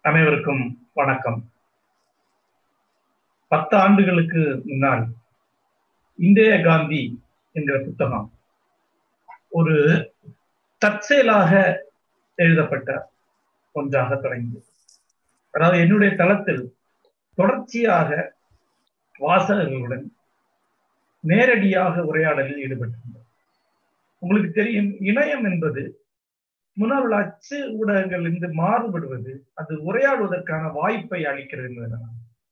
அனைவருக்கும் வணக்கம் பத்து ஆண்டுகளுக்கு முன்னால் இந்திய காந்தி என்கிற புத்தகம் ஒரு தற்செயலாக எழுதப்பட்ட ஒன்றாக தொடங்கியது அதாவது என்னுடைய தளத்தில் தொடர்ச்சியாக வாசகர்களுடன் நேரடியாக உரையாடலில் ஈடுபட்டிருந்தோம் உங்களுக்கு தெரியும் இணையம் என்பது முன்னாள் அச்சு ஊடகங்கள் இருந்து மாறுபடுவது அது உரையாடுவதற்கான வாய்ப்பை அளிக்கிறது என்பதனால்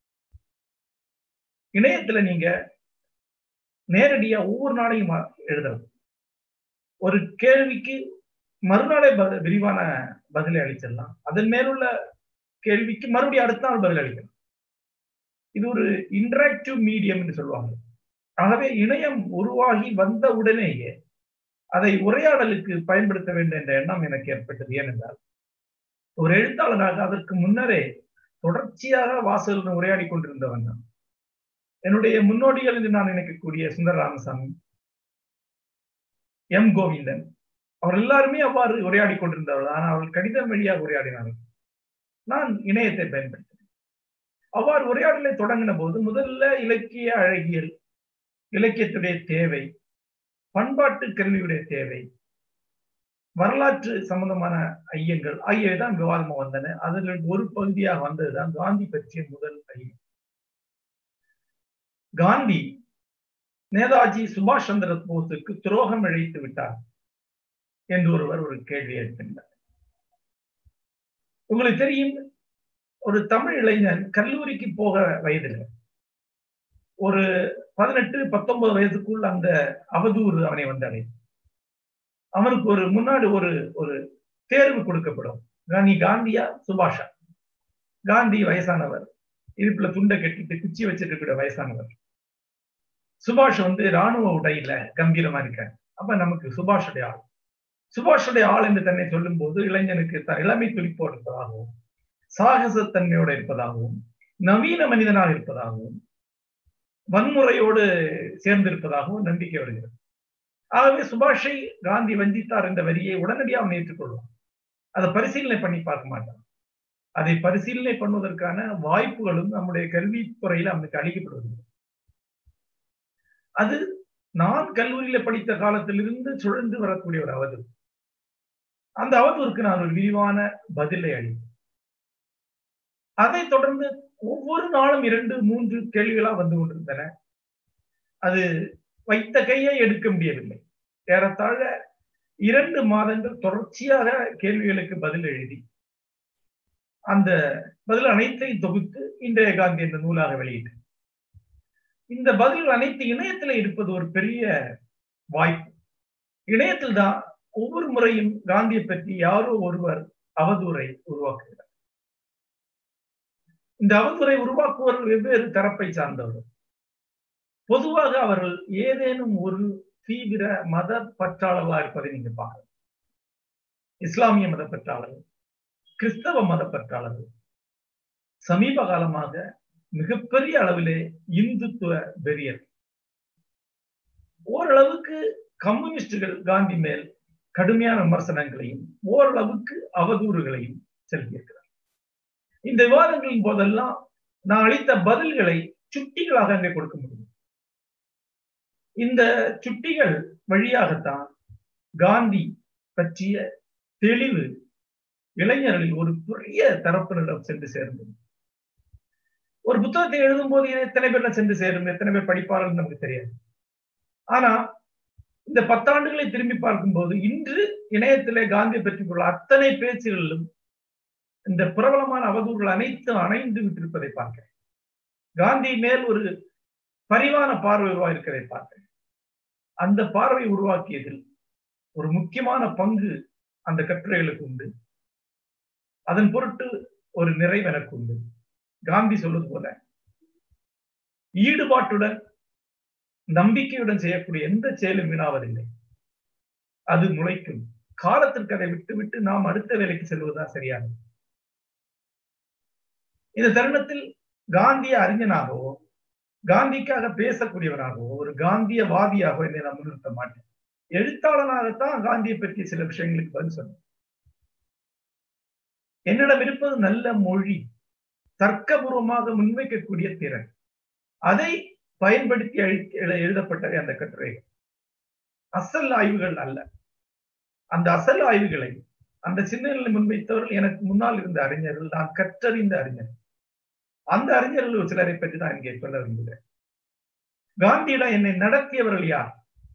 இணையத்துல நீங்க நேரடியா ஒவ்வொரு நாளையும் எழுதலாம் ஒரு கேள்விக்கு மறுநாளே விரிவான பதிலை அளிச்சிடலாம் அதன் மேலுள்ள கேள்விக்கு மறுபடியும் அடுத்த நாள் பதில் அளிக்கலாம் இது ஒரு இன்டராக்டிவ் மீடியம் என்று சொல்லுவாங்க ஆகவே இணையம் உருவாகி வந்த உடனேயே அதை உரையாடலுக்கு பயன்படுத்த வேண்டும் என்ற எண்ணம் எனக்கு ஏற்பட்டது ஏனென்றால் ஒரு எழுத்தாளராக அதற்கு முன்னரே தொடர்ச்சியாக வாசகர்கள் உரையாடி கொண்டிருந்தவன் தான் என்னுடைய முன்னோடிகள் என்று நான் நினைக்கக்கூடிய சுந்தர ராமசாமி எம் கோவிந்தன் அவர் எல்லாருமே அவ்வாறு உரையாடி கொண்டிருந்தவர்கள் ஆனால் அவர்கள் கடிதம் வழியாக உரையாடினார்கள் நான் இணையத்தை பயன்படுத்தினேன் அவ்வாறு உரையாடலை தொடங்கின போது முதல்ல இலக்கிய அழகியல் இலக்கியத்துடைய தேவை பண்பாட்டு கல்வியுடைய தேவை வரலாற்று சம்பந்தமான ஐயங்கள் ஆகியவை தான் விவாதமாக வந்தன அதில் ஒரு பகுதியாக வந்ததுதான் காந்தி பற்றிய முதல் ஐயம் காந்தி நேதாஜி சுபாஷ் சந்திர போஸுக்கு துரோகம் இழைத்து விட்டார் என்று ஒருவர் ஒரு கேள்வி எழுப்பினார் உங்களுக்கு தெரியும் ஒரு தமிழ் இளைஞன் கல்லூரிக்கு போக வயதில் ஒரு பதினெட்டு பத்தொன்பது வயதுக்குள் அந்த அவதூறு அவனை வந்தடை அவனுக்கு ஒரு முன்னாடி ஒரு ஒரு தேர்வு கொடுக்கப்படும் நீ காந்தியா சுபாஷா காந்தி வயசானவர் இடுப்புல துண்டை கட்டிட்டு குச்சி வச்சுட்டு இருக்கிற வயசானவர் சுபாஷ் வந்து ராணுவ உடையில கம்பீரமா இருக்கார் அப்ப நமக்கு சுபாஷுடைய ஆள் சுபாஷுடைய ஆள் என்று தன்னை சொல்லும் போது இளைஞனுக்கு இளமை துடிப்போடு இருப்பதாகவும் சாகசத்தன்மையோடு இருப்பதாகவும் நவீன மனிதனாக இருப்பதாகவும் வன்முறையோடு சேர்ந்திருப்பதாகவும் நம்பிக்கை வருகிறது ஆகவே சுபாஷை காந்தி வஞ்சித்தார் என்ற வரியை உடனடியாக அவன் ஏற்றுக்கொள்வான் அதை பரிசீலனை பண்ணி பார்க்க மாட்டான் அதை பரிசீலனை பண்ணுவதற்கான வாய்ப்புகளும் நம்முடைய கல்வித்துறையில அவனுக்கு அளிக்கப்படுவதில்லை அது நான் கல்லூரியில படித்த காலத்திலிருந்து சுழந்து வரக்கூடிய ஒரு அவதூறு அந்த அவதூறுக்கு நான் ஒரு விரிவான பதிலை அளித்தேன் அதை தொடர்ந்து ஒவ்வொரு நாளும் இரண்டு மூன்று கேள்விகளா வந்து கொண்டிருந்தன அது வைத்த கையை எடுக்க முடியவில்லை ஏறத்தாழ இரண்டு மாதங்கள் தொடர்ச்சியாக கேள்விகளுக்கு பதில் எழுதி அந்த பதில் அனைத்தையும் தொகுத்து இன்றைய காந்தி என்ற நூலாக வெளியிட்டேன் இந்த பதில்கள் அனைத்து இணையத்தில் இருப்பது ஒரு பெரிய வாய்ப்பு இணையத்தில் தான் ஒவ்வொரு முறையும் காந்தியை பற்றி யாரோ ஒருவர் அவதூறை உருவாக்குகிறார் இந்த அவதூறை உருவாக்குவர்கள் வெவ்வேறு தரப்பை சார்ந்தவர்கள் பொதுவாக அவர்கள் ஏதேனும் ஒரு தீவிர மத பற்றாளர்களா இருப்பதை நீங்க பார்க்கலாம் இஸ்லாமிய மத பற்றாளர்கள் கிறிஸ்தவ மத பற்றாளர்கள் சமீப காலமாக மிகப்பெரிய அளவிலே இந்துத்துவ வெறியர் ஓரளவுக்கு கம்யூனிஸ்டுகள் காந்தி மேல் கடுமையான விமர்சனங்களையும் ஓரளவுக்கு அவதூறுகளையும் செலுத்தியிருக்கிறார் இந்த விவாதங்களின் போதெல்லாம் நான் அளித்த பதில்களை சுட்டிகளாக அங்கே கொடுக்க முடியும் இந்த சுட்டிகள் வழியாகத்தான் காந்தி பற்றிய தெளிவு இளைஞர்களில் ஒரு பெரிய தரப்பினரிடம் சென்று சேர்ந்தது ஒரு புத்தகத்தை எழுதும் போது எத்தனை பேர்ல சென்று சேரும் எத்தனை பேர் படிப்பார்கள் நமக்கு தெரியாது ஆனா இந்த பத்தாண்டுகளை திரும்பி பார்க்கும்போது இன்று இணையத்திலே காந்தி பற்றியுள்ள அத்தனை பேச்சுகளிலும் இந்த பிரபலமான அவதூறுகள் அனைத்தும் அணைந்து விட்டிருப்பதை பார்க்கிறேன் காந்தி மேல் ஒரு பரிவான பார்வை உருவாயிருக்கிறதை பார்க்கிறேன் அந்த பார்வை உருவாக்கியதில் ஒரு முக்கியமான பங்கு அந்த கட்டுரைகளுக்கு உண்டு அதன் பொருட்டு ஒரு நிறைவு எனக்கு உண்டு காந்தி சொல்வது போல ஈடுபாட்டுடன் நம்பிக்கையுடன் செய்யக்கூடிய எந்த செயலும் வீணாவதில்லை அது முளைக்கும் காலத்திற்கு அதை விட்டு விட்டு நாம் அடுத்த வேலைக்கு செல்வதுதான் சரியானது இந்த தருணத்தில் காந்திய அறிஞனாகவோ காந்திக்காக பேசக்கூடியவனாகவோ ஒரு காந்தியவாதியாகவோ என்னை நான் முன்னிறுத்த மாட்டேன் எழுத்தாளனாகத்தான் காந்தியை பற்றிய சில விஷயங்களுக்கு பதில் சொன்னேன் என்னிடம் இருப்பது நல்ல மொழி தர்க்கபூர்வமாக முன்வைக்கக்கூடிய திறன் அதை பயன்படுத்தி எழுதப்பட்டவை அந்த கட்டுரைகள் அசல் ஆய்வுகள் அல்ல அந்த அசல் ஆய்வுகளை அந்த சின்னங்களை முன்வைத்தவர்கள் எனக்கு முன்னால் இருந்த அறிஞர்கள் நான் கற்றறிந்த அறிஞர் அந்த அறிஞர்கள் ஒரு சிலரை பற்றி தான் இங்கே சொல்ல விரும்புகிறேன் காந்தியிடம் என்னை நடத்தியவர்கள் யார்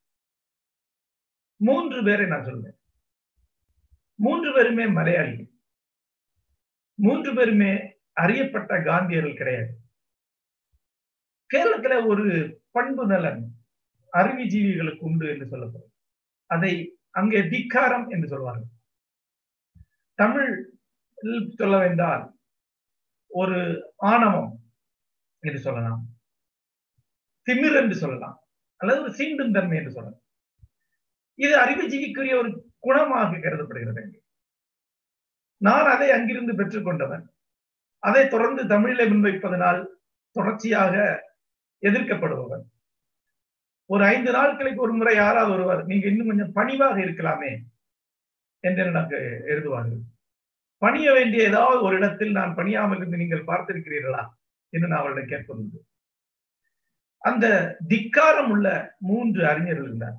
மூன்று பேரை நான் சொல்றேன் மூன்று பேருமே மலையாளிகள் மூன்று பேருமே அறியப்பட்ட காந்தியர்கள் கிடையாது கேரளத்துல ஒரு பண்பு நலன் அறிவுஜீவிகளுக்கு உண்டு என்று சொல்லப்படும் அதை அங்கே திக்காரம் என்று சொல்வார்கள் தமிழ் சொல்ல வேண்டால் ஒரு ஆணவம் என்று சொல்லலாம் திமிர் என்று சொல்லலாம் அல்லது ஒரு சீண்டும் தன்மை என்று சொல்லலாம் இது அறிவுஜீவிக்குரிய ஒரு குணமாக கருதப்படுகிறது நான் அதை அங்கிருந்து பெற்றுக்கொண்டவன் அதை தொடர்ந்து தமிழிலே முன்வைப்பதனால் தொடர்ச்சியாக எதிர்க்கப்படுபவன் ஒரு ஐந்து நாட்களுக்கு ஒரு முறை யாராவது ஒருவர் நீங்க இன்னும் கொஞ்சம் பணிவாக இருக்கலாமே என்று எனக்கு எழுதுவார்கள் பணிய வேண்டிய ஏதாவது ஒரு இடத்தில் நான் பணியாமல் இருந்து நீங்கள் பார்த்திருக்கிறீர்களா என்று நான் அவரிடம் கேட்பதுண்டு அந்த திக்காரம் உள்ள மூன்று அறிஞர்கள் இருந்தார்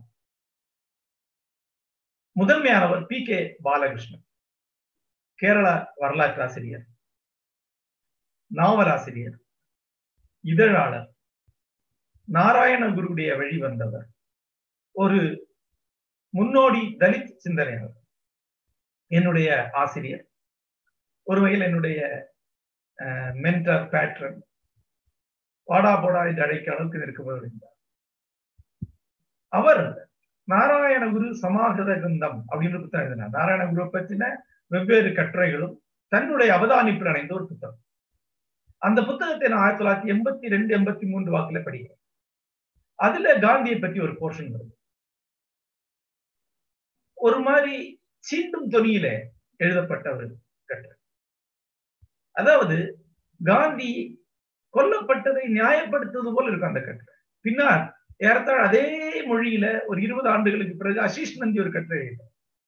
முதன்மையானவர் பி கே பாலகிருஷ்ணன் கேரள வரலாற்று ஆசிரியர் நாவலாசிரியர் இதழாளர் நாராயணகுருடைய வழி வந்தவர் ஒரு முன்னோடி தலித் சிந்தனையாளர் என்னுடைய ஆசிரியர் ஒரு வகையில் என்னுடைய மென்டர் பேட்ரன் வாடா போடா என்று அழைக்க அளவுக்கு நெருக்கமாக இருந்தார் அவர் நாராயணகுரு சமாகிருத கிரந்தம் அப்படின்னு புத்தகம் எழுதினார் நாராயணகுரு பற்றின வெவ்வேறு கட்டுரைகளும் தன்னுடைய அவதானிப்பில் அடைந்த ஒரு புத்தகம் அந்த புத்தகத்தை நான் ஆயிரத்தி தொள்ளாயிரத்தி எண்பத்தி ரெண்டு எண்பத்தி மூன்று வாக்குல படிக்கிறேன் அதுல காந்தியை பற்றி ஒரு போர்ஷன் வருது ஒரு மாதிரி சீண்டும் தொனியில எழுதப்பட்ட ஒரு கட்டுரை அதாவது காந்தி கொல்லப்பட்டதை நியாயப்படுத்துவது போல இருக்கும் அந்த கட்டுரை பின்னால் ஏறத்தாழ அதே மொழியில ஒரு இருபது ஆண்டுகளுக்கு பிறகு அசீஷ் நந்தி ஒரு கட்டுரை எழுதினார்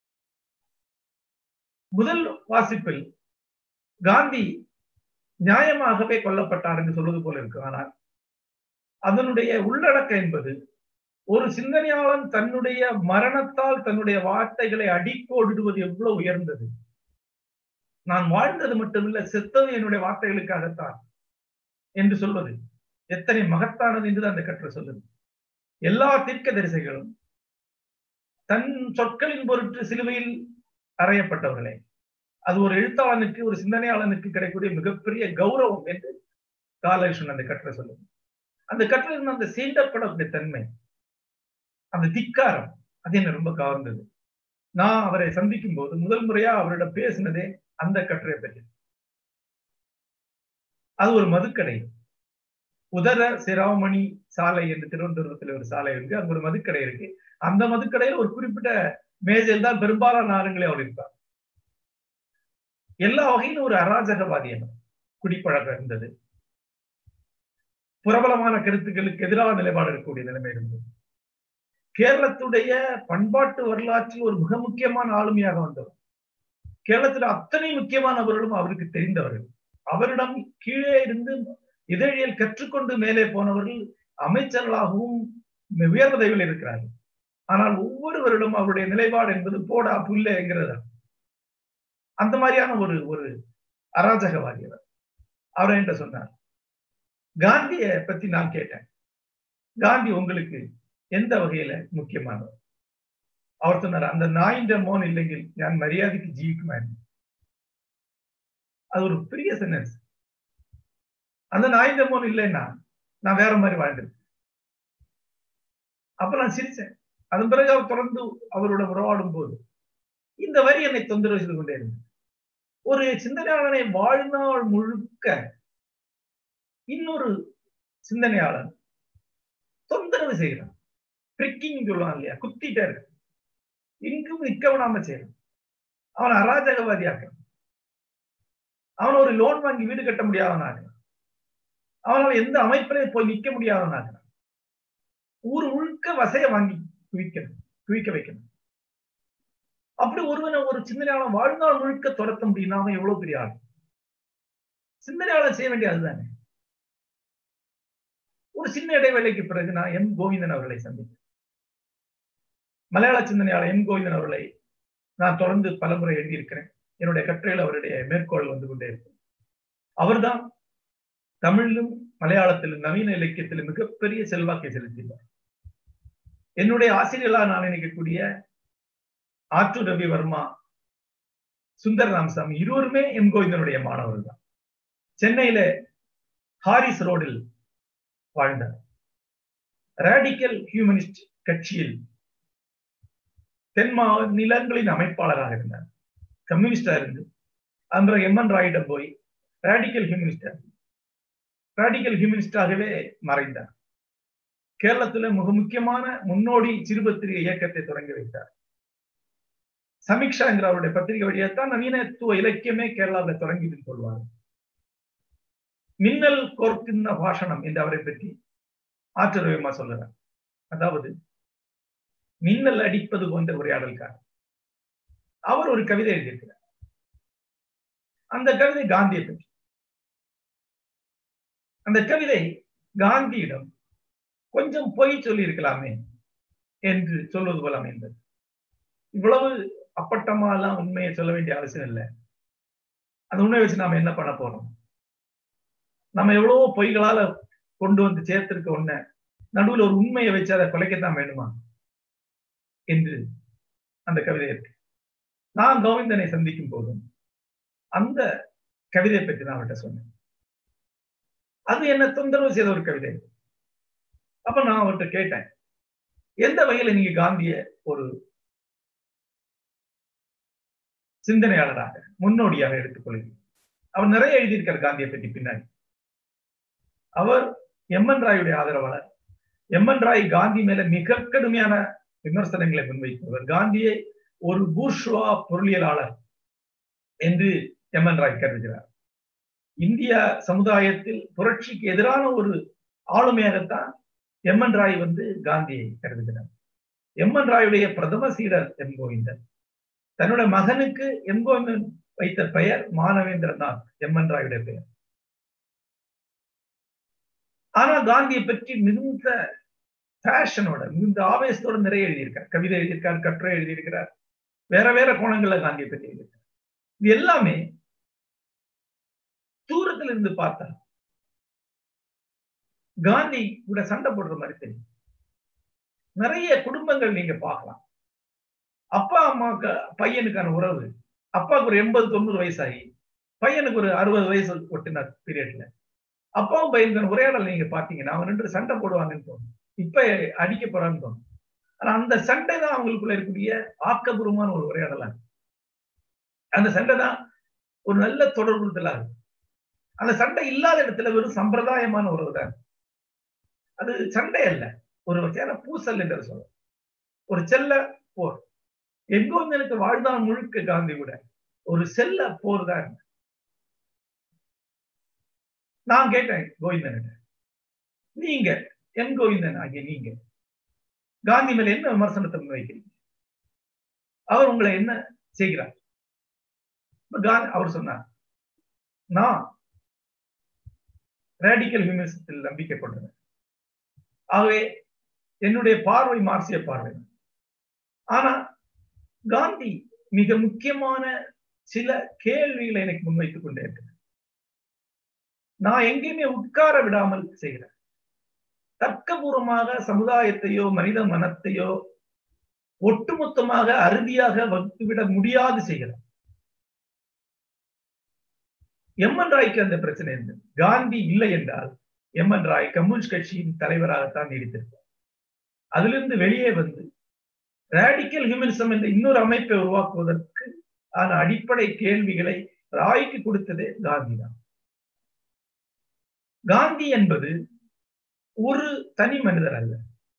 முதல் வாசிப்பில் காந்தி நியாயமாகவே கொல்லப்பட்டார் என்று சொல்வது போல இருக்கு ஆனால் அதனுடைய உள்ளடக்கம் என்பது ஒரு சிந்தனையாளன் தன்னுடைய மரணத்தால் தன்னுடைய வார்த்தைகளை அடிக்கோடிடுவது எவ்வளவு உயர்ந்தது நான் வாழ்ந்தது மட்டுமில்ல செத்தது என்னுடைய வார்த்தைகளுக்காகத்தான் என்று சொல்வது எத்தனை மகத்தானது என்று அந்த கற்று சொல்லுது எல்லா தீர்க்க தரிசைகளும் தன் சொற்களின் பொருட்டு சிலுவையில் அறையப்பட்டவர்களே அது ஒரு எழுத்தாளனுக்கு ஒரு சிந்தனையாளனுக்கு கிடைக்கக்கூடிய மிகப்பெரிய கௌரவம் என்று காலகிருஷ்ணன் அந்த கட்டுரை சொல்லுது அந்த கட்டுரை அந்த சீண்டப்படக்கூடிய தன்மை அந்த திக்காரம் அது என்ன ரொம்ப கவர்ந்தது நான் அவரை சந்திக்கும் போது முதல் முறையா அவரிடம் பேசினதே அந்த கட்டுரை பற்றி அது ஒரு மதுக்கடை உதர சிராமணி சாலை என்று திருவனந்தபுரத்தில் ஒரு சாலை இருக்கு அங்க ஒரு மதுக்கடை இருக்கு அந்த மதுக்கடையில் ஒரு குறிப்பிட்ட மேஜையில் தான் பெரும்பாலான ஆளுங்களே அவர் இருப்பார் எல்லா வகையிலும் ஒரு அராஜகவாதியம் குடிப்பழக்கம் இருந்தது புரபலமான கருத்துக்களுக்கு எதிரான நிலைப்பாடு இருக்கக்கூடிய நிலைமை இருந்தது கேரளத்துடைய பண்பாட்டு வரலாற்றில் ஒரு மிக முக்கியமான ஆளுமையாக வந்தவர் கேரளத்தில் அத்தனை முக்கியமானவர்களும் அவருக்கு தெரிந்தவர்கள் அவரிடம் கீழே இருந்து இதழியல் கற்றுக்கொண்டு மேலே போனவர்கள் அமைச்சர்களாகவும் உயர் பதவியில் இருக்கிறார்கள் ஆனால் ஒவ்வொருவரிடம் அவருடைய நிலைப்பாடு என்பது போடா புல்லைங்கிறது அந்த மாதிரியான ஒரு ஒரு அராஜகவாதி அவர் அவர் என்கிட்ட சொன்னார் காந்திய பத்தி நான் கேட்டேன் காந்தி உங்களுக்கு எந்த வகையில முக்கியமானவர் அவர் சொன்னார் அந்த நாயின்ற மோன் இல்லைங்கில் நான் மரியாதைக்கு ஜீவிக்குமா அது ஒரு பெரிய சென்டென்ஸ் அந்த நாயின்ற மோன் இல்லைன்னா நான் வேற மாதிரி வாழ்ந்திருக்கேன் அப்ப நான் சிரிச்சேன் அதன் பிறகு அவர் தொடர்ந்து அவரோட உறவாடும் போது இந்த வரி என்னை தொந்தரவு செய்து கொண்டே இருந்தது ஒரு சிந்தனையாளனை வாழ்நாள் முழுக்க இன்னொரு சிந்தனையாளன் தொந்தரவு செய்யறான் ட்ரிக்கிங் சொல்லுவான் இல்லையா குத்திட்டே இருக்கு இங்கும் நிக்க விடாம செய்யறான் அவன் அராஜகவாதி ஆக்குறான் அவன் ஒரு லோன் வாங்கி வீடு கட்ட முடியாதவன் ஆக்குறான் அவனால் எந்த அமைப்பிலே போய் நிக்க முடியாதவன் ஆக்குறான் ஊர் முழுக்க வசைய வாங்கி குவிக்கணும் குவிக்க வைக்கணும் அப்படி ஒருவனை ஒரு சிந்தனையாளன் வாழ்நாள் முழுக்க துரத்த முடியும்னா அவன் எவ்வளவு பெரிய ஆள் சிந்தனையாளர் செய்ய வேண்டிய அதுதானே ஒரு சின்ன இடைவேளைக்கு பிறகு நான் எம் கோவிந்தன் அவர்களை சந்தித்தேன் மலையாள சிந்தனையாளர் எம் கோவிந்தன் அவர்களை நான் தொடர்ந்து பலமுறை எழுதியிருக்கிறேன் என்னுடைய கட்டுரையில் அவருடைய மேற்கோள் வந்து கொண்டே இருக்கும் அவர்தான் தமிழிலும் மலையாளத்திலும் நவீன இலக்கியத்திலும் மிகப்பெரிய செல்வாக்கை செலுத்தினார் என்னுடைய ஆசிரியர்களாக நான் நினைக்கக்கூடிய ஆற்று ரவி வர்மா சுந்தர் ராமசாமி இருவருமே எம் கோவிந்தனுடைய மாணவர்கள் தான் சென்னையில ஹாரிஸ் ரோடில் வாழ்ந்தார் ரேடிக்கல் ஹியூமனிஸ்ட் கட்சியில் தென் நிலங்களின் அமைப்பாளராக இருந்தார் கம்யூனிஸ்டா இருந்து அந்த எம் என் ராயிடம் போய் ரேடிக்கல் ஹியூமனிஸ்டா ரேடிக்கல் ஹியூமனிஸ்டாகவே மறைந்தார் கேரளத்துல மிக முக்கியமான முன்னோடி சிறுபத்திரிகை இயக்கத்தை தொடங்கி வைத்தார் சமீக்ஷாங்கிற அவருடைய பத்திரிகை வழியாத்தான் நவீனத்துவ இலக்கியமே கேரளாவில் தொடங்கியது சொல்வார் மின்னல் கோர்க்கின்ற பாஷணம் என்று அவரை பற்றி ஆச்சரியமா சொல்லுறார் அதாவது மின்னல் அடிப்பது போன்ற உரையாடல்கார் அவர் ஒரு கவிதை எழுதியிருக்கிறார் அந்த கவிதை காந்தியை பற்றி அந்த கவிதை காந்தியிடம் கொஞ்சம் பொய் சொல்லி இருக்கலாமே என்று சொல்வது போல அமைந்தது இவ்வளவு அப்பட்டமா எல்லாம் உண்மையை சொல்ல வேண்டிய அவசியம் இல்லை அந்த உண்மையை வச்சு நாம என்ன பண்ண போறோம் நம்ம எவ்வளவோ பொய்களால கொண்டு வந்து சேர்த்திருக்க ஒண்ண நடுவில் ஒரு உண்மையை வச்சு அதை குலைக்கத்தான் வேணுமா என்று அந்த கவிதை இருக்கு நான் கோவிந்தனை சந்திக்கும் போதும் அந்த கவிதையை பற்றி நான் அவர்கிட்ட சொன்னேன் அது என்ன தொந்தரவு செய்த ஒரு கவிதை அப்ப நான் அவர்கிட்ட கேட்டேன் எந்த வகையில நீங்க காந்திய ஒரு சிந்தனையாளராக முன்னோடியாக எடுத்துக்கொள்கிறீங்க அவர் நிறைய எழுதியிருக்கார் காந்தியை பற்றி பின்னாடி அவர் எம் என் ராயுடைய ஆதரவாளர் எம் என் ராய் காந்தி மேல மிக கடுமையான விமர்சனங்களை முன்வைக்கிறவர் காந்தியை ஒரு பூர்ஷுவா பொருளியலாளர் என்று எம் என் ராய் கருதுகிறார் இந்திய சமுதாயத்தில் புரட்சிக்கு எதிரான ஒரு ஆளுமையாகத்தான் எம் என் ராய் வந்து காந்தியை கருதுகிறார் எம் என் ராயுடைய பிரதம சீடர் எம் கோவிந்தன் தன்னுடைய மகனுக்கு எம் கோவிந்தன் வைத்த பெயர் மானவேந்திரநாத் எம் என் ராயுடைய பெயர் ஆனா காந்தியை பற்றி மிகுந்த பேஷனோட மிகுந்த ஆவேசத்தோட நிறைய எழுதியிருக்கார் கவிதை எழுதியிருக்கார் கட்டுரை எழுதியிருக்கிறார் வேற வேற கோணங்கள்ல காந்தியை பற்றி எழுதியிருக்கார் இது எல்லாமே தூரத்துல இருந்து பார்த்தா காந்தி கூட சண்டை போடுற மாதிரி தெரியும் நிறைய குடும்பங்கள் நீங்க பார்க்கலாம் அப்பா அம்மாக்கு பையனுக்கான உறவு அப்பாவுக்கு ஒரு எண்பது தொண்ணூறு வயசாகி பையனுக்கு ஒரு அறுபது வயசு ஒட்டின பீரியட்ல அப்பாவும் பையனுக்கான உரையாடல் நீங்க பாத்தீங்கன்னா அவங்க ரெண்டு சண்டை போடுவாங்கன்னு தோணும் இப்ப அடிக்க போறான்னு தோணும் ஆனா அந்த சண்டை தான் அவங்களுக்குள்ள இருக்கக்கூடிய ஆக்கபூர்வமான ஒரு உரையாடலா அந்த சண்டை தான் ஒரு நல்ல தொடர்புறுத்தலா இருக்கு அந்த சண்டை இல்லாத இடத்துல வெறும் சம்பிரதாயமான உறவு தான் அது சண்டை அல்ல ஒரு வகையான பூசல் என்று சொல்ல ஒரு செல்ல போர் எங்கோ வந்து எனக்கு வாழ்நாள் முழுக்க காந்தி கூட ஒரு செல்ல போர் தான் நான் கேட்டேன் கோவிந்தன் நீங்க என் கோவிந்தன் ஆகிய நீங்க காந்தி மேல என்ன விமர்சனத்தை முன்வைக்கிறீங்க அவர் உங்களை என்ன செய்கிறார் அவர் சொன்னார் நான் ரேடிக்கல் விமர்சனத்தில் நம்பிக்கை கொண்டவர் ஆகவே என்னுடைய பார்வை மார்க்சிய பார்வை ஆனா காந்தி மிக முக்கியமான சில கேள்விகளை எனக்கு முன்வைத்துக் கொண்டே இருக்கிறேன் நான் எங்கேயுமே உட்கார விடாமல் செய்கிறேன் தர்க்கபூர்வமாக சமுதாயத்தையோ மனித மனத்தையோ ஒட்டுமொத்தமாக அறுதியாக வகுத்துவிட முடியாது செய்கிறார் எம் என் ராய்க்கு அந்த பிரச்சனை இருந்தது காந்தி இல்லை என்றால் எம் என் ராய் கம்யூனிஸ்ட் கட்சியின் தலைவராகத்தான் நீடித்திருப்பார் அதிலிருந்து வெளியே வந்து ரேடிக்கல் ஹியூமனிசம் என்ற இன்னொரு அமைப்பை உருவாக்குவதற்கு ஆன அடிப்படை கேள்விகளை ராய்க்கு கொடுத்ததே காந்தி தான் காந்தி என்பது ஒரு தனி மனிதர் அல்ல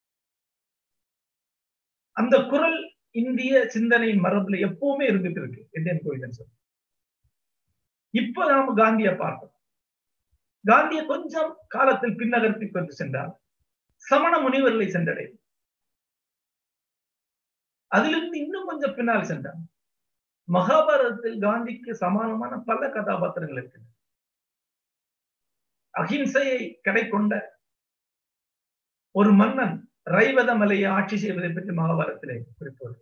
அந்த குரல் இந்திய சிந்தனை மரபுல எப்பவுமே இருந்துட்டு இருக்கு என்று கோவிந்தன் சொல்ல இப்ப நாம காந்திய பார்த்தோம் காந்திய கொஞ்சம் காலத்தில் பின்னகர்த்தி கொண்டு சென்றால் சமண முனிவர்களை சென்றடை அதிலிருந்து இன்னும் கொஞ்சம் பின்னால் சென்றான் மகாபாரதத்தில் காந்திக்கு சமானமான பல கதாபாத்திரங்கள் இருக்கு அஹிம்சையை கடை கொண்ட ஒரு மன்னன் ரைவத மலையை ஆட்சி செய்வதை பற்றி மகாபாரதத்திலே குறிப்பிடுவது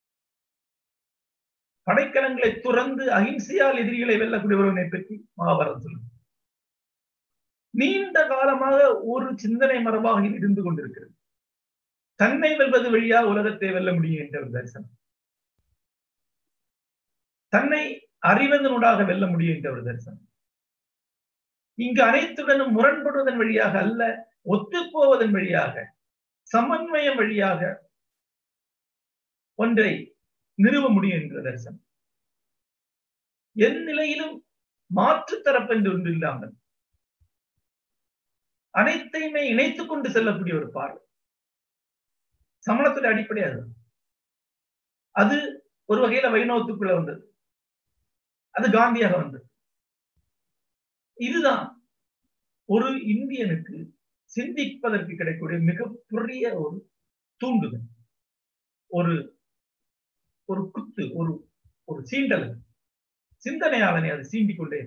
படைக்கலங்களை துறந்து அஹிம்சையால் எதிரிகளை வெல்லக்கூடிய ஒருவனை பற்றி மகாபாரதம் சொல்லுது நீண்ட காலமாக ஒரு சிந்தனை மரபாக இருந்து கொண்டிருக்கிறது தன்னை வெல்வது வழியா உலகத்தை வெல்ல முடியும் என்ற ஒரு தரிசனம் தன்னை அறிவதனூடாக வெல்ல முடியும் என்ற ஒரு தரிசனம் இங்கு அனைத்துடனும் முரண்படுவதன் வழியாக அல்ல ஒத்துப்போவதன் வழியாக சமன்வயம் வழியாக ஒன்றை நிறுவ முடியும் என்ற தரிசனம் என் நிலையிலும் மாற்று தரப்பு என்று ஒன்று இல்லாமல் அனைத்தையுமே இணைத்துக் கொண்டு செல்லக்கூடிய ஒரு பார்வை சமணத்துடைய அடிப்படை அது அது ஒரு வகையில வைணவத்துக்குள்ள வந்தது அது காந்தியாக வந்தது இதுதான் ஒரு இந்தியனுக்கு சிந்திப்பதற்கு கிடைக்கக்கூடிய மிகப்பெரிய ஒரு தூண்டுதல் ஒரு ஒரு குத்து ஒரு ஒரு சீண்டல் சிந்தனையாளனை அது சீண்டிக் கொண்டே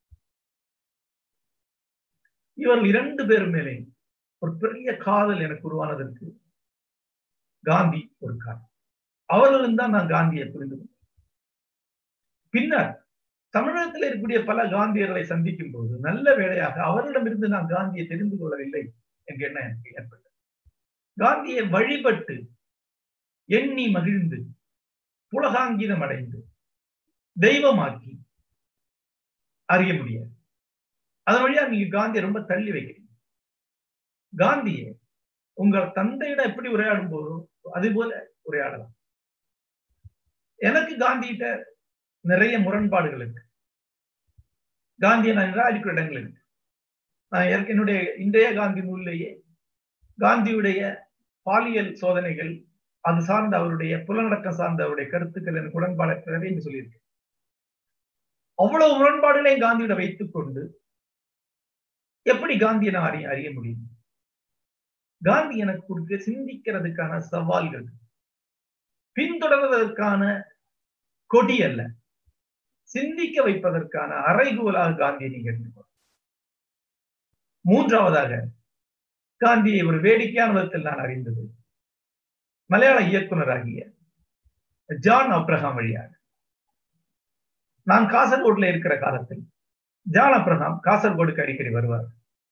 இவர்கள் இரண்டு பேரும் மேலே ஒரு பெரிய காதல் எனக்கு உருவானதற்கு காந்தி ஒரு காரணம் அவர்களும் தான் நான் காந்தியை புரிந்து கொண்டேன் பின்னர் தமிழகத்தில் இருக்கக்கூடிய பல காந்தியர்களை சந்திக்கும் போது நல்ல வேளையாக அவர்களிடமிருந்து நான் காந்தியை தெரிந்து கொள்ளவில்லை என்ற எண்ணம் எனக்கு ஏற்பட்டது காந்தியை வழிபட்டு எண்ணி மகிழ்ந்து புலகாங்கிதம் அடைந்து தெய்வமாக்கி அறிய முடியாது அதன் வழியா நீங்க காந்தியை ரொம்ப தள்ளி வைக்கிறீங்க காந்தியை உங்கள் தந்தையிடம் எப்படி உரையாடும் போதோ அது போல உரையாடலாம் எனக்கு காந்திகிட்ட நிறைய முரண்பாடுகள் இருக்கு காந்தியை நான் நிராகரிக்கிற இடங்கள் இருக்கு நான் என்னுடைய இன்றைய காந்தி நூலிலேயே காந்தியுடைய பாலியல் சோதனைகள் அது சார்ந்த அவருடைய புலநடக்கம் சார்ந்த அவருடைய கருத்துக்கள் எனக்கு உடன்பாடற்றவை என்று சொல்லியிருக்கேன் அவ்வளவு முரண்பாடுகளை காந்தியிட வைத்துக் கொண்டு எப்படி காந்தியை நான் அறிய அறிய முடியும் காந்தி எனக்கு கொடுக்க சிந்திக்கிறதுக்கான சவால்கள் பின்தொடர்வதற்கான கொடி அல்ல சிந்திக்க வைப்பதற்கான அறைகூலாக காந்தியை நீங்க எடுத்துக்கோ மூன்றாவதாக காந்தியை ஒரு வேடிக்கையான விதத்தில் நான் அறிந்தது மலையாள இயக்குனராகிய ஜான் அப்ரஹாம் வழியாக நான் காசர்கோட்ல இருக்கிற காலத்தில் ஜான் அப்ரஹாம் காசர்கோடுக்கு அடிக்கடி வருவார்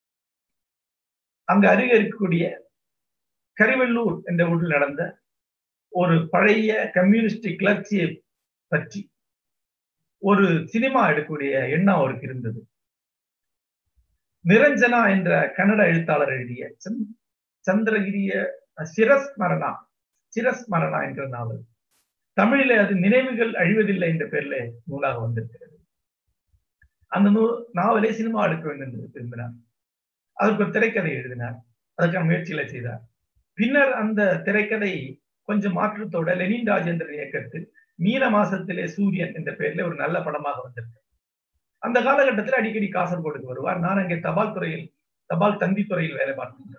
அங்கு அருகே இருக்கக்கூடிய கரிவெள்ளூர் என்ற ஊரில் நடந்த ஒரு பழைய கம்யூனிஸ்ட் கிளர்ச்சியை பற்றி ஒரு சினிமா எடுக்கக்கூடிய எண்ணம் அவருக்கு இருந்தது நிரஞ்சனா என்ற கன்னட எழுத்தாளர் எழுதிய சந்திரகிரிய சிரஸ் மரணா சிரஸ் மரணா என்ற நாவல் தமிழிலே அது நினைவுகள் அழிவதில்லை என்ற பெயர்ல நூலாக வந்திருக்கிறது அந்த நூ நாவலே சினிமா எடுக்க வேண்டும் என்று விரும்பினார் அதற்கு ஒரு திரைக்கதை எழுதினார் அதற்கான முயற்சிகளை செய்தார் பின்னர் அந்த திரைக்கதை கொஞ்சம் மாற்றத்தோட லெனின் ராஜேந்திரன் இயக்கத்தில் மீன மாசத்திலே சூரியன் என்ற பெயர்ல ஒரு நல்ல படமாக வந்திருக்கு அந்த காலகட்டத்தில் அடிக்கடி காசர்கோடுக்கு வருவார் நான் அங்கே தபால் துறையில் தபால் தந்தி துறையில் வேலை பார்த்து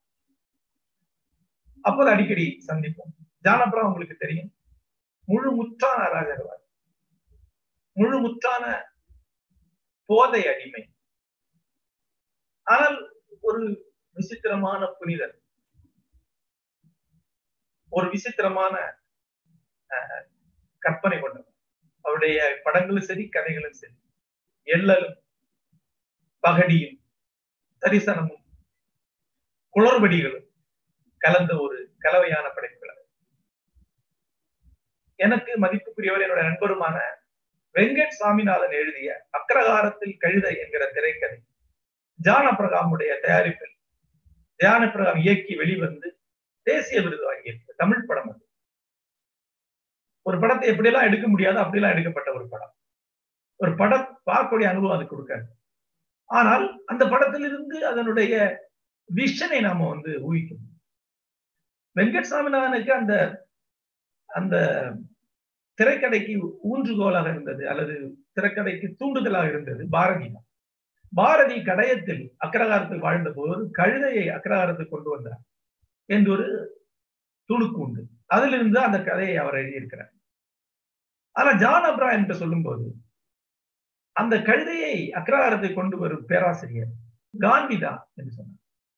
அப்போது அடிக்கடி சந்திப்போம் ஜானபுரம் உங்களுக்கு தெரியும் முழு முற்றான ராஜகவார் முழு முற்றான போதை அடிமை ஆனால் ஒரு விசித்திரமான புனிதர் ஒரு விசித்திரமான கற்பனை கொண்டவர் அவருடைய படங்களும் சரி கதைகளும் சரி எல்லலும் பகடியும் தரிசனமும் குளறுபடிகளும் கலந்த ஒரு கலவையான படைப்புகள் எனக்கு மதிப்புக்குரியவர் என்னோட நண்பருமான வெங்கட் சாமிநாதன் எழுதிய அக்ரகாரத்தில் கழுதை என்கிற திரைக்கதை ஜான பிரகாமுடைய தயாரிப்பில் தியான பிரகாம் இயக்கி வெளிவந்து தேசிய விருது வாங்கியிருக்கு தமிழ் படம் அது ஒரு படத்தை எப்படியெல்லாம் எடுக்க முடியாதோ அப்படியெல்லாம் எடுக்கப்பட்ட ஒரு படம் ஒரு படம் பார்க்கக்கூடிய அனுபவம் அது கொடுக்காது ஆனால் அந்த படத்திலிருந்து அதனுடைய விஷனை நாம வந்து ஊகிக்கணும் வெங்கட் சாமிநாதனுக்கு அந்த அந்த திரைக்கடைக்கு ஊன்றுகோலாக இருந்தது அல்லது திரைக்கடைக்கு தூண்டுதலாக இருந்தது பாரதி தான் பாரதி கடையத்தில் அக்ரகாரத்தில் வாழ்ந்த போது ஒரு கழுதையை அக்ரகாரத்தில் கொண்டு வந்தார் என்று ஒரு துணுக்கு உண்டு அதிலிருந்து அந்த கதையை அவர் எழுதியிருக்கிறார் ஆனா ஜான் அப்ரா என்று சொல்லும்போது அந்த கழுதையை அக்ரஹாரத்தை கொண்டு வரும் பேராசிரியர் காந்தி தான் என்று சொன்னார்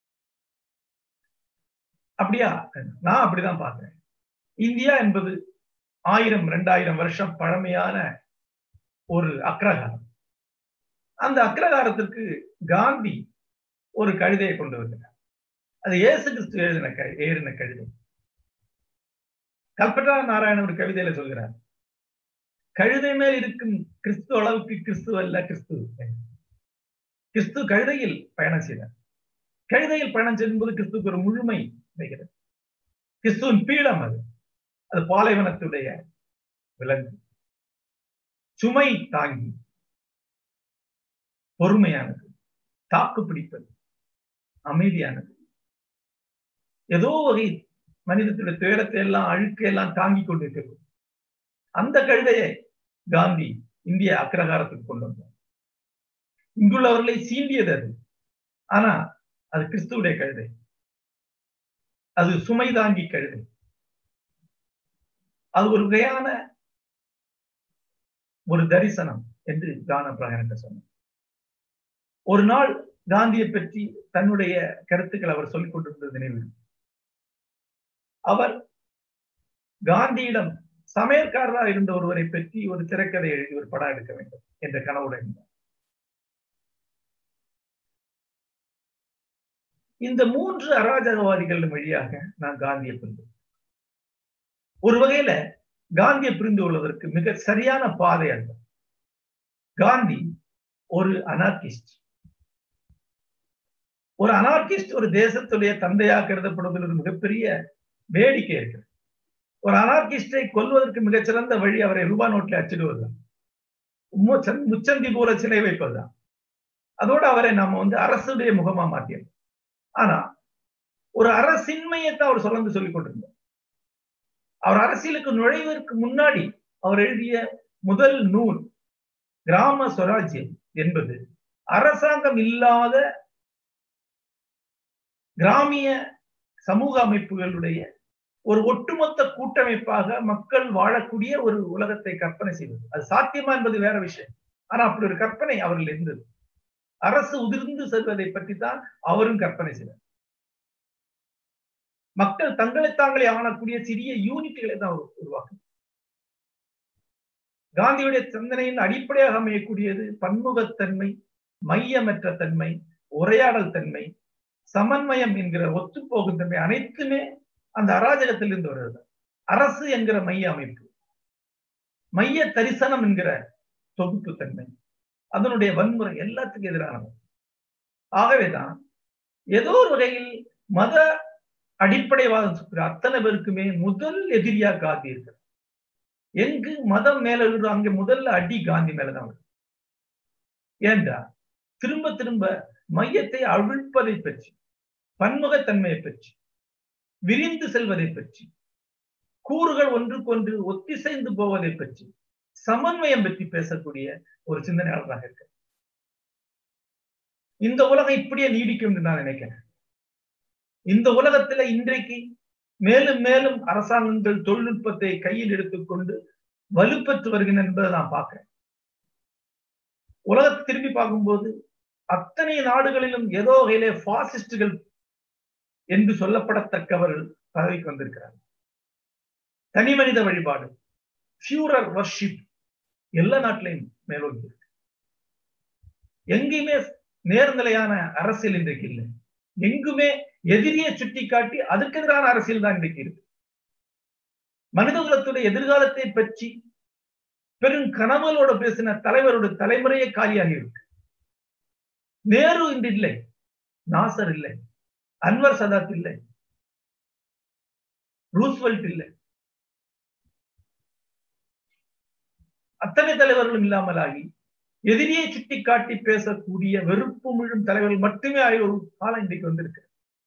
அப்படியா நான் அப்படிதான் பார்த்தேன் இந்தியா என்பது ஆயிரம் ரெண்டாயிரம் வருஷம் பழமையான ஒரு அக்ரகாரம் அந்த அக்ரகாரத்திற்கு காந்தி ஒரு கழுதையை கொண்டு வந்தார் அது இயேசு கிறிஸ்து எழுதின ஏறின கழுதை கல்பட்டா நாராயணன் ஒரு கவிதையில சொல்கிறார் கழுதை மேல் இருக்கும் கிறிஸ்து அளவுக்கு கிறிஸ்து அல்ல கிறிஸ்து கிறிஸ்து கழுதையில் பயணம் செய்தார் கழுதையில் பயணம் செய்யும்போது கிறிஸ்துக்கு ஒரு முழுமை கிடைக்கிறது கிறிஸ்துவின் பீடம் அது அது பாலைவனத்துடைய விலங்கு சுமை தாங்கி பொறுமையானது தாக்கு பிடிப்பது அமைதியானது ஏதோ வகை மனிதத்துடைய துயரத்தை எல்லாம் அழுக்கை எல்லாம் தாங்கி கொண்டிருக்கிறது அந்த கழுதையை காந்தி இந்திய அக்ரகாரத்துக்கு கொண்டு வந்தார் இங்குள்ளவர்களை சீண்டியது அது ஆனா அது கிறிஸ்துவுடைய கழுதை அது சுமை தாங்கி கழுதை அது ஒரு வகையான ஒரு தரிசனம் என்று கானப்பிரகன் என்று சொன்னார் ஒரு நாள் காந்தியை பற்றி தன்னுடைய கருத்துக்கள் அவர் சொல்லிக் கொண்டிருந்தது நினைவில் அவர் காந்தியிடம் சமையற்காரராக இருந்த ஒருவரை பற்றி ஒரு திரைக்கதை எழுதி ஒரு படம் எடுக்க வேண்டும் என்ற கனவுடன் இருந்தார் இந்த மூன்று அராஜகவாதிகள் வழியாக நான் காந்தியை புரிந்து ஒரு வகையில காந்தியை புரிந்து கொள்வதற்கு மிக சரியான பாதை அல்ல காந்தி ஒரு அனார்கிஸ்ட் ஒரு அனார்கிஸ்ட் ஒரு தேசத்துடைய தந்தையாக கருதப்படுவதில் ஒரு மிகப்பெரிய வேடிக்கை இருக்கு ஒரு அனார்கிஸ்டை கொல்வதற்கு மிகச்சிறந்த வழி அவரை ரூபா நோட்டில் அச்சிடுவதுதான் முச்சந்தி போல சிலை வைப்பதுதான் அதோடு அவரை நாம வந்து அரசுடைய முகமா மாற்றியது ஆனா ஒரு அரசின்மையத்தை அவர் சொல்ல சொல்லிக் கொண்டிருந்தார் அவர் அரசியலுக்கு நுழைவதற்கு முன்னாடி அவர் எழுதிய முதல் நூல் கிராம சுவராஜ்யம் என்பது அரசாங்கம் இல்லாத கிராமிய சமூக அமைப்புகளுடைய ஒரு ஒட்டுமொத்த கூட்டமைப்பாக மக்கள் வாழக்கூடிய ஒரு உலகத்தை கற்பனை செய்வது அது சாத்தியமா என்பது வேற விஷயம் ஆனா அப்படி ஒரு கற்பனை அவர்கள் இருந்தது அரசு உதிர்ந்து செல்வதை பற்றி தான் அவரும் கற்பனை செய்தார் மக்கள் தங்களை தாங்களே ஆளக்கூடிய சிறிய யூனிட்டுகளை தான் உருவாக்கும் காந்தியுடைய சிந்தனையின் அடிப்படையாக அமையக்கூடியது பன்முகத்தன்மை மையமற்ற தன்மை உரையாடல் தன்மை சமன்வயம் என்கிற ஒத்துப்போகும் தன்மை அனைத்துமே அந்த அராஜகத்திலிருந்து வருகிறது அரசு என்கிற மைய அமைப்பு மைய தரிசனம் என்கிற தொகுப்பு தன்மை அதனுடைய வன்முறை எல்லாத்துக்கும் எதிரானது ஆகவேதான் ஏதோ ஒரு வகையில் மத அடிப்படைவாதம் சொல்கிற அத்தனை பேருக்குமே முதல் எதிரியா காந்தி இருக்கிறார் எங்கு மதம் மேல அங்கே முதல்ல அடி காந்தி மேலதான் வருது ஏண்டா திரும்ப திரும்ப மையத்தை அவிழ்ப்பதை பற்றி பன்முகத்தன்மையை பற்றி விரிந்து செல்வதை பற்றி கூறுகள் ஒன்றுக்கொன்று ஒத்திசைந்து போவதை பற்றி சமன்வயம் பற்றி பேசக்கூடிய ஒரு சிந்தனையாளராக இருக்க இந்த உலகம் இப்படியே நீடிக்கும் என்று நான் நினைக்கிறேன் இந்த உலகத்துல இன்றைக்கு மேலும் மேலும் அரசாங்கங்கள் தொழில்நுட்பத்தை கையில் எடுத்துக்கொண்டு வலுப்பெற்று வருகின்றன என்பதை நான் பார்க்கிறேன் உலகத்தை திரும்பி பார்க்கும்போது அத்தனை நாடுகளிலும் ஏதோ வகையிலே பாசிஸ்டுகள் என்று சொல்லப்படத்தக்கவர்கள் பதவிக்கு வந்திருக்கிறார்கள் தனி மனித வழிபாடு ஃபியூரர் வர்ஷிப் எல்லா நாட்டிலையும் மேலோங்கி இருக்கு எங்கேயுமே நேர்நிலையான அரசியல் இன்றைக்கு இல்லை எங்குமே எதிரியை சுட்டி காட்டி அதுக்கு எதிரான அரசியல் தான் இன்றைக்கு இருக்கு மனித குலத்துடைய எதிர்காலத்தை பற்றி பெரும் கனவுகளோட பேசின தலைவரோட தலைமுறையே காலியாகி இருக்கு நேரு இன்று இல்லை நாசர் இல்லை அன்வர் சதாத் இல்லை ரூஸ்வெல்ட் இல்லை அத்தனை தலைவர்களும் இல்லாமல் ஆகி எதிரியை சுட்டி காட்டி பேசக்கூடிய வெறுப்பு முழும் தலைவர்கள் மட்டுமே ஆகிய ஒரு காலம் இன்றைக்கு வந்திருக்கு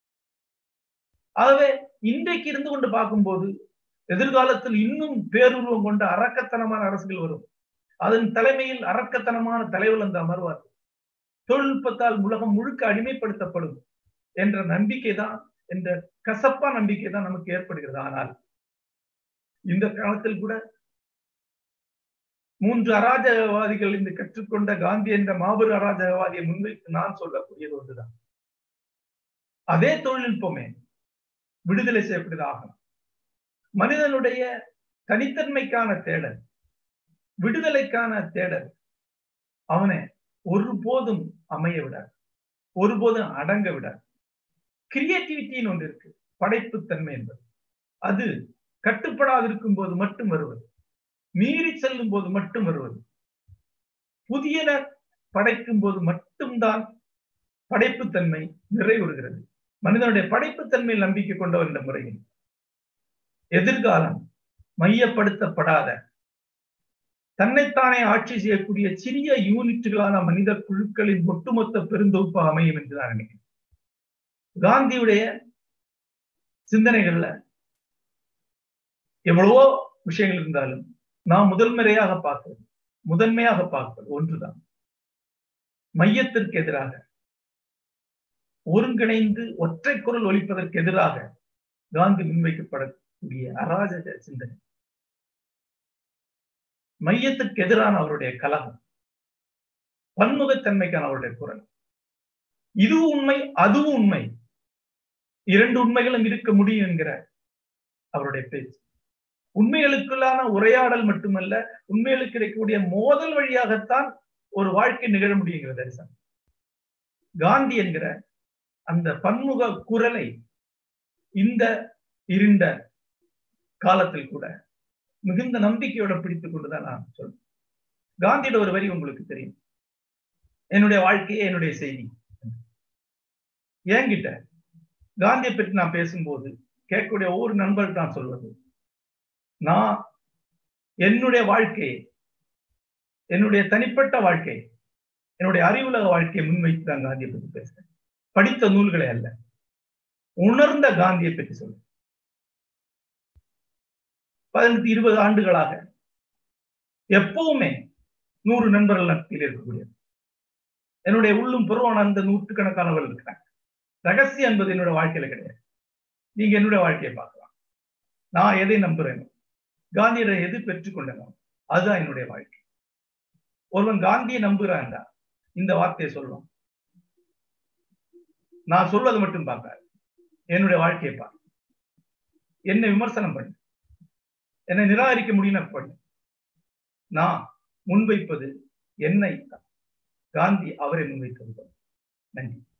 ஆகவே இன்றைக்கு இருந்து கொண்டு பார்க்கும்போது எதிர்காலத்தில் இன்னும் பேருருவம் கொண்ட அரக்கத்தனமான அரசுகள் வரும் அதன் தலைமையில் அரக்கத்தனமான தலைவர்கள் அந்த அமர்வார் தொழில்நுட்பத்தால் உலகம் முழுக்க அடிமைப்படுத்தப்படும் என்ற நம்பிக்கை தான் என்ற கசப்பா நம்பிக்கை தான் நமக்கு ஏற்படுகிறது ஆனால் இந்த காலத்தில் கூட மூன்று அராஜகவாதிகள் இந்த கற்றுக்கொண்ட காந்தி என்ற மாபெரும் அராஜகவாதியை முன்வைத்து நான் சொல்லக்கூடியது ஒன்றுதான் அதே தொழில்நுட்பமே விடுதலை செய்யப்படுவதாகும் மனிதனுடைய தனித்தன்மைக்கான தேடல் விடுதலைக்கான தேடல் அவனை ஒருபோதும் அமைய விடாது ஒருபோதும் அடங்க விடாது கிரியேட்டிவிட்டின்னு ஒன்று இருக்கு படைப்புத்தன்மை என்பது அது கட்டுப்படாதிருக்கும் போது மட்டும் வருவது மீறி செல்லும் போது மட்டும் வருவது புதியன படைக்கும் போது மட்டும்தான் படைப்புத்தன்மை நிறைவுறுகிறது மனிதனுடைய படைப்புத்தன்மையில் நம்பிக்கை கொண்டவர் என்ற முறையில் எதிர்காலம் மையப்படுத்தப்படாத தன்னைத்தானே ஆட்சி செய்யக்கூடிய சிறிய யூனிட்டுகளான மனித குழுக்களின் ஒட்டுமொத்த பெருந்தொகுப்பு அமையும் என்று நான் நினைக்கிறேன் காந்தியுடைய சிந்தனைகள்ல எவ்வளவோ விஷயங்கள் இருந்தாலும் நாம் முதல் முறையாக பார்க்கிறது முதன்மையாக பார்ப்பது ஒன்றுதான் மையத்திற்கு எதிராக ஒருங்கிணைந்து ஒற்றை குரல் ஒழிப்பதற்கு எதிராக காந்தி முன்வைக்கப்படக்கூடிய அராஜக சிந்தனை மையத்திற்கு எதிரான அவருடைய கலகம் பன்முகத்தன்மைக்கான அவருடைய குரல் இதுவும் உண்மை அதுவும் உண்மை இரண்டு உண்மைகளும் இருக்க முடியும் என்கிற அவருடைய பேச்சு உண்மைகளுக்குள்ளான உரையாடல் மட்டுமல்ல உண்மைகளுக்கு கிடைக்கக்கூடிய மோதல் வழியாகத்தான் ஒரு வாழ்க்கை நிகழ முடியுங்கிற தரிசனம் காந்தி என்கிற அந்த பன்முக குரலை இந்த இருண்ட காலத்தில் கூட மிகுந்த நம்பிக்கையோட பிடித்துக் கொண்டுதான் நான் சொல்றேன் காந்தியோட ஒரு வரி உங்களுக்கு தெரியும் என்னுடைய வாழ்க்கையே என்னுடைய செய்தி ஏங்கிட்ட காந்தியை பற்றி நான் பேசும்போது கேட்கக்கூடிய ஒவ்வொரு நண்பர்கள் நான் சொல்வது நான் என்னுடைய வாழ்க்கையை என்னுடைய தனிப்பட்ட வாழ்க்கை என்னுடைய அறிவுலக வாழ்க்கையை முன்வைத்து தான் காந்தியை பற்றி பேசுறேன் படித்த நூல்களை அல்ல உணர்ந்த காந்தியை பற்றி சொல்றேன் பதினெட்டு இருபது ஆண்டுகளாக எப்பவுமே நூறு நண்பர்கள் நட்பில் இருக்கக்கூடியது என்னுடைய உள்ளும் புறவான அந்த நூற்றுக்கணக்கானவர்கள் இருக்கிறாங்க ரகசியம் என்பது என்னோட வாழ்க்கையில கிடையாது நீங்க என்னுடைய வாழ்க்கையை பார்க்கலாம் நான் எதை நம்புறேனோ காந்தியிட எது பெற்றுக்கொண்டனோ அதுதான் என்னுடைய வாழ்க்கை ஒருவன் காந்தியை நம்புகிறான்டா இந்த வார்த்தையை சொல்லுவான் நான் சொல்வது மட்டும் பார்க்காது என்னுடைய வாழ்க்கையை பார் என்னை விமர்சனம் பண்ணு என்னை நிராகரிக்க முடியும் பண்ணு நான் முன்வைப்பது என்னை காந்தி அவரை முன்வைத்தது நன்றி